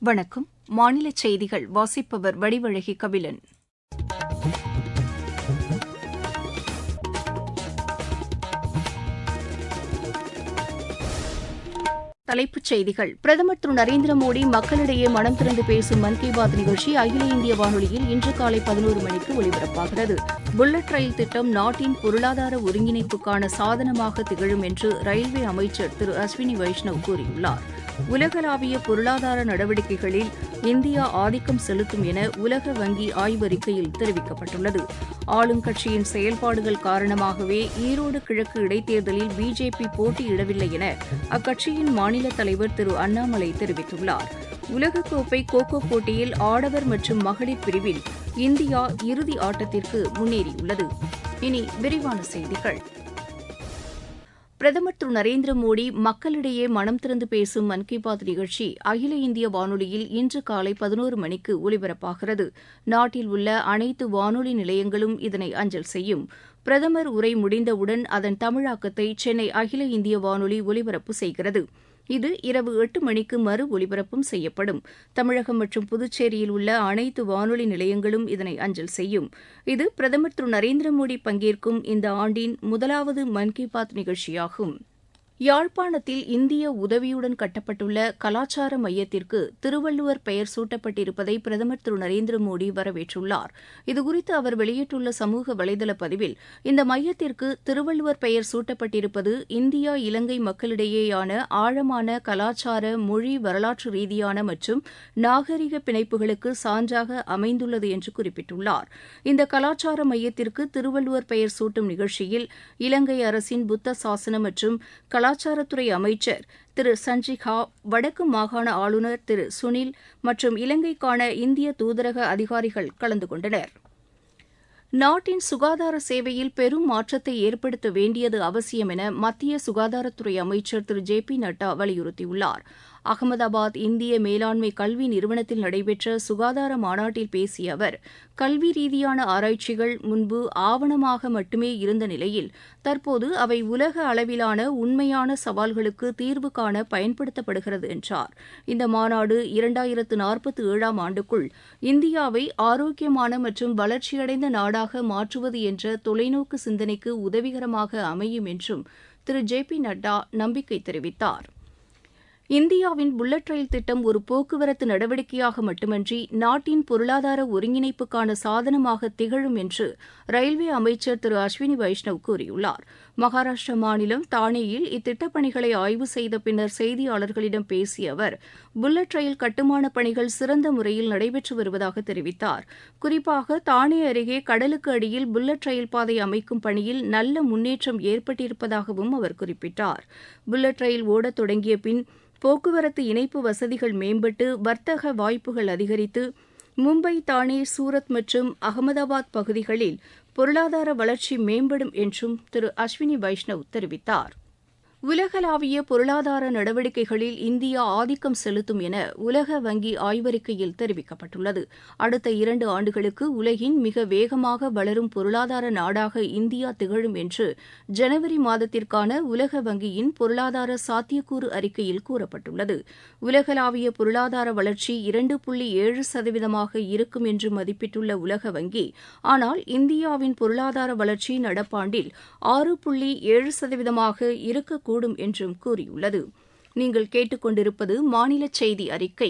வணக்கம் மாநில செய்திகள் வாசிப்பவர் வடிவழகி கபிலன் தலைப்புச் செய்திகள் பிரதமர் திரு நரேந்திர மோடி மக்களிடையே மனம் திறந்து பேசும் மன் கி பாத் நிகழ்ச்சி அகில இந்திய வானொலியில் இன்று காலை பதினோரு மணிக்கு ஒலிபரப்பாகிறது புல்லட் ரயில் திட்டம் நாட்டின் பொருளாதார ஒருங்கிணைப்புக்கான சாதனமாக திகழும் என்று ரயில்வே அமைச்சர் திரு அஸ்வினி வைஷ்ணவ் கூறியுள்ளார் உலகளாவிய பொருளாதார நடவடிக்கைகளில் இந்தியா ஆதிக்கம் செலுத்தும் என உலக வங்கி ஆய்வறிக்கையில் தெரிவிக்கப்பட்டுள்ளது ஆளும் கட்சியின் செயல்பாடுகள் காரணமாகவே ஈரோடு கிழக்கு இடைத்தேர்தலில் பிஜேபி போட்டியிடவில்லை என அக்கட்சியின் மாநில தலைவர் திரு அண்ணாமலை தெரிவித்துள்ளார் உலகக்கோப்பை கோகோ போட்டியில் ஆடவர் மற்றும் மகளிர் பிரிவில் இந்தியா இறுதி ஆட்டத்திற்கு முன்னேறியுள்ளது இனி விரிவான செய்திகள் பிரதமர் திரு நரேந்திர மோடி மக்களிடையே மனம் திறந்து பேசும் மன் கி பாத் நிகழ்ச்சி அகில இந்திய வானொலியில் இன்று காலை பதினோரு மணிக்கு ஒலிபரப்பாகிறது நாட்டில் உள்ள அனைத்து வானொலி நிலையங்களும் இதனை அஞ்சல் செய்யும் பிரதமர் உரை முடிந்தவுடன் அதன் தமிழாக்கத்தை சென்னை அகில இந்திய வானொலி ஒலிபரப்பு செய்கிறது இது இரவு எட்டு மணிக்கு மறு ஒலிபரப்பும் செய்யப்படும் தமிழகம் மற்றும் புதுச்சேரியில் உள்ள அனைத்து வானொலி நிலையங்களும் இதனை அஞ்சல் செய்யும் இது பிரதமர் திரு நரேந்திர மோடி பங்கேற்கும் இந்த ஆண்டின் முதலாவது மன் கி பாத் நிகழ்ச்சியாகும் யாழ்ப்பாணத்தில் இந்திய உதவியுடன் கட்டப்பட்டுள்ள கலாச்சார மையத்திற்கு திருவள்ளுவர் பெயர் சூட்டப்பட்டிருப்பதை பிரதமர் திரு நரேந்திர மோடி வரவேற்றுள்ளார் இதுகுறித்து அவர் வெளியிட்டுள்ள சமூக வலைதள பதிவில் இந்த மையத்திற்கு திருவள்ளுவர் பெயர் சூட்டப்பட்டிருப்பது இந்தியா இலங்கை மக்களிடையேயான ஆழமான கலாச்சார மொழி வரலாற்று ரீதியான மற்றும் நாகரிக பிணைப்புகளுக்கு சான்றாக அமைந்துள்ளது என்று குறிப்பிட்டுள்ளார் இந்த கலாச்சார மையத்திற்கு திருவள்ளுவர் பெயர் சூட்டும் நிகழ்ச்சியில் இலங்கை அரசின் புத்த சாசன மற்றும் கலாச்சாரத்துறை அமைச்சர் திரு சஞ்சிகா வடக்கு மாகாண ஆளுநர் திரு சுனில் மற்றும் இலங்கைக்கான இந்திய தூதரக அதிகாரிகள் கலந்து கொண்டனர் நாட்டின் சுகாதார சேவையில் பெரும் மாற்றத்தை ஏற்படுத்த வேண்டியது அவசியம் என மத்திய சுகாதாரத்துறை அமைச்சர் திரு ஜே பி நட்டா வலியுறுத்தியுள்ளார் அகமதாபாத் இந்திய மேலாண்மை கல்வி நிறுவனத்தில் நடைபெற்ற சுகாதார மாநாட்டில் பேசிய அவர் கல்வி ரீதியான ஆராய்ச்சிகள் முன்பு ஆவணமாக மட்டுமே இருந்த நிலையில் தற்போது அவை உலக அளவிலான உண்மையான சவால்களுக்கு தீர்வு காண பயன்படுத்தப்படுகிறது என்றார் இந்த மாநாடு இரண்டாயிரத்து நாற்பத்தி ஏழாம் ஆண்டுக்குள் இந்தியாவை ஆரோக்கியமான மற்றும் வளர்ச்சியடைந்த நாடாக மாற்றுவது என்ற தொலைநோக்கு சிந்தனைக்கு உதவிகரமாக அமையும் என்றும் திரு ஜே பி நட்டா நம்பிக்கை தெரிவித்தார் இந்தியாவின் புல்லட் ரயில் திட்டம் ஒரு போக்குவரத்து நடவடிக்கையாக மட்டுமன்றி நாட்டின் பொருளாதார ஒருங்கிணைப்புக்கான சாதனமாக திகழும் என்று ரயில்வே அமைச்சர் திரு அஸ்வினி வைஷ்ணவ் கூறியுள்ளார் மகாராஷ்டிரா மாநிலம் தானேயில் இத்திட்டப் பணிகளை ஆய்வு செய்த பின்னர் செய்தியாளர்களிடம் பேசிய அவர் புல்லட் ரயில் கட்டுமானப் பணிகள் சிறந்த முறையில் நடைபெற்று வருவதாக தெரிவித்தார் குறிப்பாக தானே அருகே கடலுக்கு அடியில் புல்லட் ரயில் பாதை அமைக்கும் பணியில் நல்ல முன்னேற்றம் ஏற்பட்டிருப்பதாகவும் அவர் குறிப்பிட்டார் புல்லட் ரயில் ஓடத் தொடங்கிய பின் போக்குவரத்து இணைப்பு வசதிகள் மேம்பட்டு வர்த்தக வாய்ப்புகள் அதிகரித்து மும்பை தானே சூரத் மற்றும் அகமதாபாத் பகுதிகளில் பொருளாதார வளர்ச்சி மேம்படும் என்றும் திரு அஸ்வினி வைஷ்ணவ் தெரிவித்தார் உலகளாவிய பொருளாதார நடவடிக்கைகளில் இந்தியா ஆதிக்கம் செலுத்தும் என உலக வங்கி ஆய்வறிக்கையில் தெரிவிக்கப்பட்டுள்ளது அடுத்த இரண்டு ஆண்டுகளுக்கு உலகின் மிக வேகமாக வளரும் பொருளாதார நாடாக இந்தியா திகழும் என்று ஜனவரி மாதத்திற்கான உலக வங்கியின் பொருளாதார சாத்தியக்கூறு அறிக்கையில் கூறப்பட்டுள்ளது உலகளாவிய பொருளாதார வளர்ச்சி இரண்டு புள்ளி ஏழு சதவீதமாக இருக்கும் என்று மதிப்பிட்டுள்ள உலக வங்கி ஆனால் இந்தியாவின் பொருளாதார வளர்ச்சி நடப்பாண்டில் ஆறு புள்ளி ஏழு சதவீதமாக இருக்கக்கூடும் கூடும் என்றும் கூறியுள்ளது நீங்கள் கேட்டுக்கொண்டிருப்பது மாநில செய்தி அறிக்கை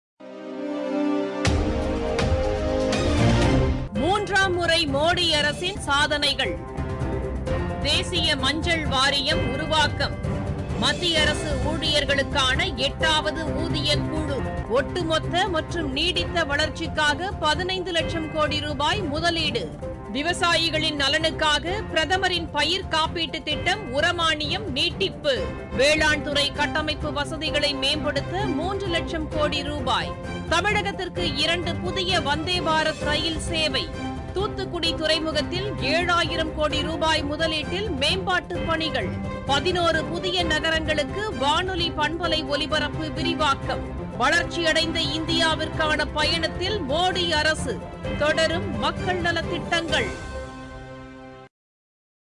மூன்றாம் முறை மோடி அரசின் சாதனைகள் தேசிய மஞ்சள் வாரியம் உருவாக்கம் மத்திய அரசு ஊழியர்களுக்கான எட்டாவது ஊதிய குழு ஒட்டுமொத்த மற்றும் நீடித்த வளர்ச்சிக்காக பதினைந்து லட்சம் கோடி ரூபாய் முதலீடு விவசாயிகளின் நலனுக்காக பிரதமரின் பயிர் காப்பீட்டு திட்டம் உரமானியம் நீட்டிப்பு வேளாண் துறை கட்டமைப்பு வசதிகளை மேம்படுத்த மூன்று லட்சம் கோடி ரூபாய் தமிழகத்திற்கு இரண்டு புதிய வந்தே பாரத் ரயில் சேவை தூத்துக்குடி துறைமுகத்தில் ஏழாயிரம் கோடி ரூபாய் முதலீட்டில் மேம்பாட்டு பணிகள் பதினோரு புதிய நகரங்களுக்கு வானொலி பண்பலை ஒலிபரப்பு விரிவாக்கம் வளர்ச்சியடைந்த இந்தியாவிற்கான பயணத்தில் மோடி அரசு தொடரும் மக்கள் நலத் திட்டங்கள்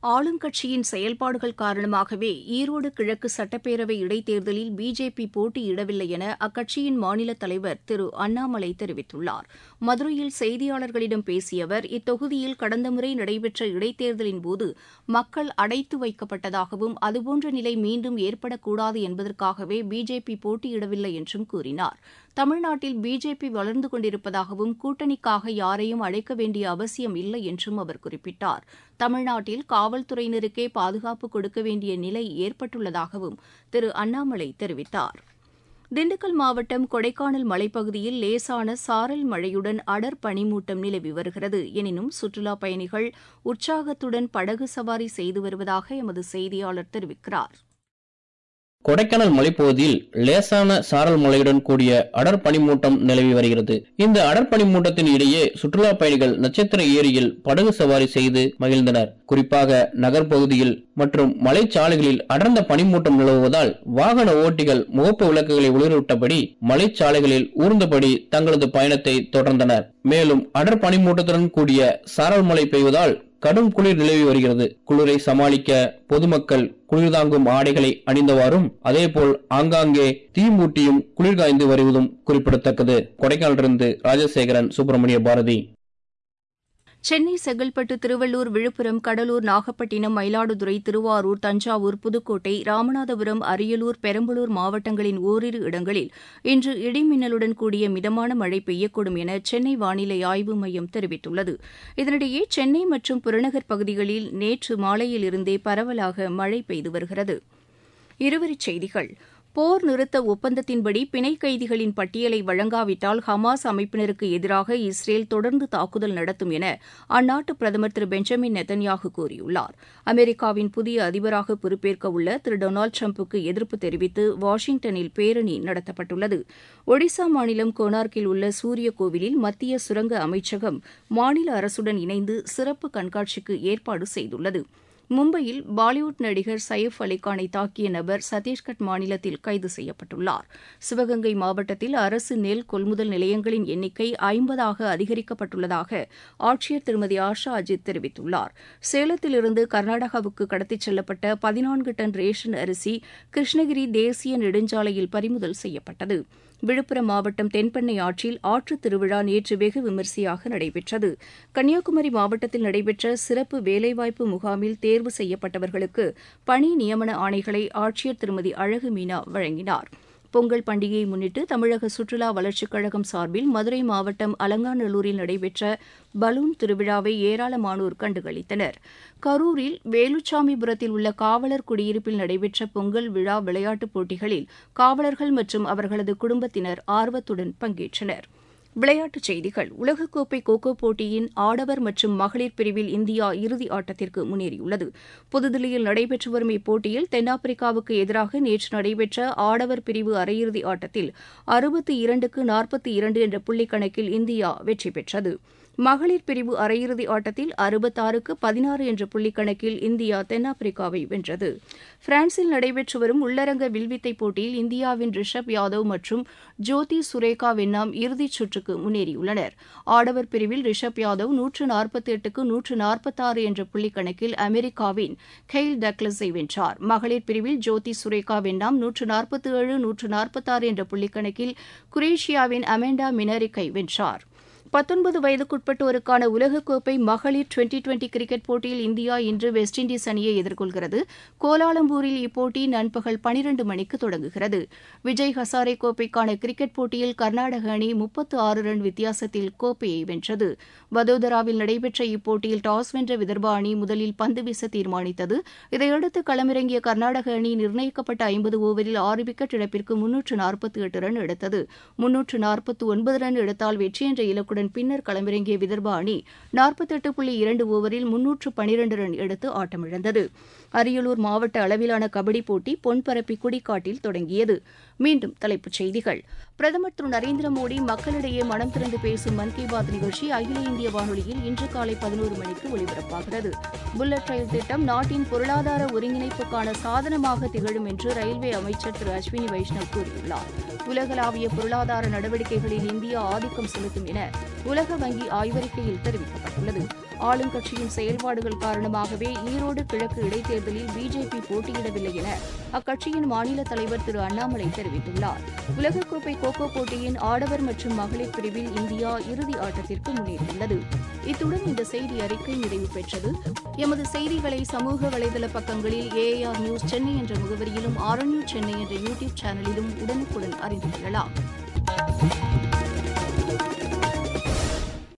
ஆளுங்கட்சியின் செயல்பாடுகள் காரணமாகவே ஈரோடு கிழக்கு சட்டப்பேரவை இடைத்தேர்தலில் பிஜேபி போட்டியிடவில்லை என அக்கட்சியின் மாநில தலைவர் திரு அண்ணாமலை தெரிவித்துள்ளார் மதுரையில் செய்தியாளர்களிடம் பேசிய அவர் இத்தொகுதியில் கடந்த முறை நடைபெற்ற இடைத்தேர்தலின்போது மக்கள் அடைத்து வைக்கப்பட்டதாகவும் அதுபோன்ற நிலை மீண்டும் ஏற்படக்கூடாது என்பதற்காகவே பிஜேபி போட்டியிடவில்லை என்றும் கூறினார் தமிழ்நாட்டில் பிஜேபி வளர்ந்து கொண்டிருப்பதாகவும் கூட்டணிக்காக யாரையும் அழைக்க வேண்டிய அவசியம் இல்லை என்றும் அவர் குறிப்பிட்டார் தமிழ்நாட்டில் காவல்துறையினருக்கே பாதுகாப்பு கொடுக்க வேண்டிய நிலை ஏற்பட்டுள்ளதாகவும் திரு அண்ணாமலை தெரிவித்தார் திண்டுக்கல் மாவட்டம் கொடைக்கானல் மலைப்பகுதியில் லேசான சாரல் மழையுடன் அடர் பனிமூட்டம் நிலவி வருகிறது எனினும் சுற்றுலாப் பயணிகள் உற்சாகத்துடன் படகு சவாரி செய்து வருவதாக எமது செய்தியாளர் தெரிவிக்கிறார் கொடைக்கானல் மலைப்பகுதியில் லேசான சாரல் மழையுடன் கூடிய அடர் பனிமூட்டம் நிலவி வருகிறது இந்த அடர் பனிமூட்டத்தின் இடையே சுற்றுலா பயணிகள் நட்சத்திர ஏரியில் படகு சவாரி செய்து மகிழ்ந்தனர் குறிப்பாக நகர்ப்பகுதியில் மற்றும் மலைச்சாலைகளில் அடர்ந்த பனிமூட்டம் நிலவுவதால் வாகன ஓட்டிகள் முகப்பு விளக்குகளை ஒளிரவிட்டபடி மலைச்சாலைகளில் ஊர்ந்தபடி தங்களது பயணத்தை தொடர்ந்தனர் மேலும் அடர் பனிமூட்டத்துடன் கூடிய சாரல் மழை பெய்வதால் கடும் குளிர் நிலவி வருகிறது குளிரை சமாளிக்க பொதுமக்கள் குளிர்தாங்கும் ஆடைகளை அணிந்தவாறும் அதேபோல் ஆங்காங்கே தீ மூட்டியும் குளிர் காய்ந்து வருவதும் குறிப்பிடத்தக்கது கொடைக்கானலிருந்து ராஜசேகரன் சுப்பிரமணிய பாரதி சென்னை செங்கல்பட்டு திருவள்ளூர் விழுப்புரம் கடலூர் நாகப்பட்டினம் மயிலாடுதுறை திருவாரூர் தஞ்சாவூர் புதுக்கோட்டை ராமநாதபுரம் அரியலூர் பெரம்பலூர் மாவட்டங்களின் ஓரிரு இடங்களில் இன்று இடிமின்னலுடன் கூடிய மிதமான மழை பெய்யக்கூடும் என சென்னை வானிலை ஆய்வு மையம் தெரிவித்துள்ளது இதனிடையே சென்னை மற்றும் புறநகர் பகுதிகளில் நேற்று மாலையிலிருந்தே பரவலாக மழை பெய்து வருகிறது இருவரிச் செய்திகள் போர் நிறுத்த ஒப்பந்தத்தின்படி பிணை கைதிகளின் பட்டியலை வழங்காவிட்டால் ஹமாஸ் அமைப்பினருக்கு எதிராக இஸ்ரேல் தொடர்ந்து தாக்குதல் நடத்தும் என அந்நாட்டு பிரதமர் திரு பெஞ்சமின் நெத்தன்யாகு கூறியுள்ளார் அமெரிக்காவின் புதிய அதிபராக பொறுப்பேற்க உள்ள திரு டொனால்டு டிரம்புக்கு எதிர்ப்பு தெரிவித்து வாஷிங்டனில் பேரணி நடத்தப்பட்டுள்ளது ஒடிசா மாநிலம் கோனார்க்கில் உள்ள சூரிய கோவிலில் மத்திய சுரங்க அமைச்சகம் மாநில அரசுடன் இணைந்து சிறப்பு கண்காட்சிக்கு ஏற்பாடு செய்துள்ளது மும்பையில் பாலிவுட் நடிகர் சையப் அலிகானை தாக்கிய நபர் சத்தீஸ்கட் மாநிலத்தில் கைது செய்யப்பட்டுள்ளார் சிவகங்கை மாவட்டத்தில் அரசு நெல் கொள்முதல் நிலையங்களின் எண்ணிக்கை ஐம்பதாக அதிகரிக்கப்பட்டுள்ளதாக ஆட்சியர் திருமதி ஆஷா அஜித் தெரிவித்துள்ளார் சேலத்திலிருந்து கர்நாடகாவுக்கு கடத்திச் செல்லப்பட்ட பதினான்கு டன் ரேஷன் அரிசி கிருஷ்ணகிரி தேசிய நெடுஞ்சாலையில் பறிமுதல் செய்யப்பட்டது விழுப்புரம் மாவட்டம் தென்பெண்ணை ஆற்றில் ஆற்றுத் திருவிழா நேற்று வெகு விமரிசையாக நடைபெற்றது கன்னியாகுமரி மாவட்டத்தில் நடைபெற்ற சிறப்பு வேலைவாய்ப்பு முகாமில் தேர்வு செய்யப்பட்டவர்களுக்கு பணி நியமன ஆணைகளை ஆட்சியர் திருமதி அழகு மீனா வழங்கினார் பொங்கல் பண்டிகையை முன்னிட்டு தமிழக சுற்றுலா வளர்ச்சிக் கழகம் சார்பில் மதுரை மாவட்டம் அலங்காநல்லூரில் நடைபெற்ற பலூன் திருவிழாவை ஏராளமானோர் கண்டுகளித்தனர் கரூரில் வேலுச்சாமிபுரத்தில் உள்ள காவலர் குடியிருப்பில் நடைபெற்ற பொங்கல் விழா விளையாட்டுப் போட்டிகளில் காவலர்கள் மற்றும் அவர்களது குடும்பத்தினர் ஆர்வத்துடன் பங்கேற்றனர் விளையாட்டுச் செய்திகள் உலகக்கோப்பை கோகோ போட்டியின் ஆடவர் மற்றும் மகளிர் பிரிவில் இந்தியா இறுதி ஆட்டத்திற்கு முன்னேறியுள்ளது புதுதில்லியில் நடைபெற்று வரும் இப்போட்டியில் தென்னாப்பிரிக்காவுக்கு எதிராக நேற்று நடைபெற்ற ஆடவர் பிரிவு அரையிறுதி ஆட்டத்தில் அறுபத்தி இரண்டுக்கு நாற்பத்தி இரண்டு என்ற புள்ளி கணக்கில் இந்தியா வெற்றி பெற்றது மகளிர் பிரிவு அரையிறுதி ஆட்டத்தில் அறுபத்தாறுக்கு பதினாறு என்ற புள்ளிக் கணக்கில் இந்தியா தென்னாப்பிரிக்காவை வென்றது பிரான்சில் நடைபெற்று வரும் உள்ளரங்க வில்வித்தை போட்டியில் இந்தியாவின் ரிஷப் யாதவ் மற்றும் ஜோதி சுரேகா வென்னாம் இறுதிச் சுற்றுக்கு முன்னேறியுள்ளனர் ஆடவர் பிரிவில் ரிஷப் யாதவ் நூற்று நாற்பத்தி எட்டுக்கு நூற்று நாற்பத்தாறு என்ற புள்ளிக் கணக்கில் அமெரிக்காவின் கெயில் டக்லஸை வென்றார் மகளிர் பிரிவில் ஜோதி சுரேகா வென்னாம் நூற்று நாற்பத்தி ஏழு நூற்று நாற்பத்தாறு என்ற புள்ளிக் கணக்கில் குரேஷியாவின் அமெண்டா மினரிக்கை வென்றார் பத்தொன்பது வயதுக்குட்பட்டோருக்கான உலகக்கோப்பை மகளிர் டுவெண்டி டுவெண்டி கிரிக்கெட் போட்டியில் இந்தியா இன்று வெஸ்ட் இண்டீஸ் அணியை எதிர்கொள்கிறது கோலாலம்பூரில் இப்போட்டி நண்பகல் பனிரண்டு மணிக்கு தொடங்குகிறது விஜய் ஹசாரே கோப்பைக்கான கிரிக்கெட் போட்டியில் கர்நாடக அணி முப்பத்து ஆறு ரன் வித்தியாசத்தில் கோப்பையை வென்றது வதோதராவில் நடைபெற்ற இப்போட்டியில் டாஸ் வென்ற விதர்பா அணி முதலில் பந்து வீச தீர்மானித்தது இதையடுத்து களமிறங்கிய கர்நாடக அணி நிர்ணயிக்கப்பட்ட ஐம்பது ஓவரில் ஆறு விக்கெட் இழப்பிற்கு முன்னூற்று நாற்பத்தி எட்டு ரன் எடுத்தது முன்னூற்று நாற்பத்தி ஒன்பது ரன் எடுத்தால் வெற்றி என்ற இலக்குடன் பின்னர் களமிறங்கிய விதர்பா அணி நாற்பத்தெட்டு புள்ளி இரண்டு ஓவரில் முன்னூற்று பனிரண்டு ரன் எடுத்து ஆட்டமிழந்தது அரியலூர் மாவட்ட அளவிலான கபடி போட்டி பொன்பரப்பி குடிக்காட்டில் தொடங்கியது மீண்டும் தலைப்புச் செய்திகள் பிரதமர் திரு நரேந்திர மோடி மக்களிடையே மனம் திறந்து பேசும் மன் கி பாத் நிகழ்ச்சி அகில இந்திய வானொலியில் இன்று காலை பதினோரு மணிக்கு ஒலிபரப்பாகிறது புல்லட் ரயில் திட்டம் நாட்டின் பொருளாதார ஒருங்கிணைப்புக்கான சாதனமாக திகழும் என்று ரயில்வே அமைச்சர் திரு அஸ்வினி வைஷ்ணவ் கூறியுள்ளார் உலகளாவிய பொருளாதார நடவடிக்கைகளில் இந்தியா ஆதிக்கம் செலுத்தும் என உலக வங்கி ஆய்வறிக்கையில் தெரிவிக்கப்பட்டுள்ளது ஆளுங்கட்சியின் செயல்பாடுகள் காரணமாகவே ஈரோடு கிழக்கு இடைத்தேர்தலில் பிஜேபி போட்டியிடவில்லை என அக்கட்சியின் மாநில தலைவர் திரு அண்ணாமலை தெரிவித்துள்ளார் உலகக்கோப்பை கோகோ போட்டியின் ஆடவர் மற்றும் மகளிர் பிரிவில் இந்தியா இறுதி ஆட்டத்திற்கு முன்னேறியுள்ளது இத்துடன் இந்த செய்தி அறிக்கை நிறைவு பெற்றது எமது செய்திகளை சமூக வலைதள பக்கங்களில் ஏஆர் நியூஸ் சென்னை என்ற முகவரியிலும் ஆர் சென்னை என்ற யூடியூப் சேனலிலும் உடனுக்குடன் அறிந்து கொள்ளலாம்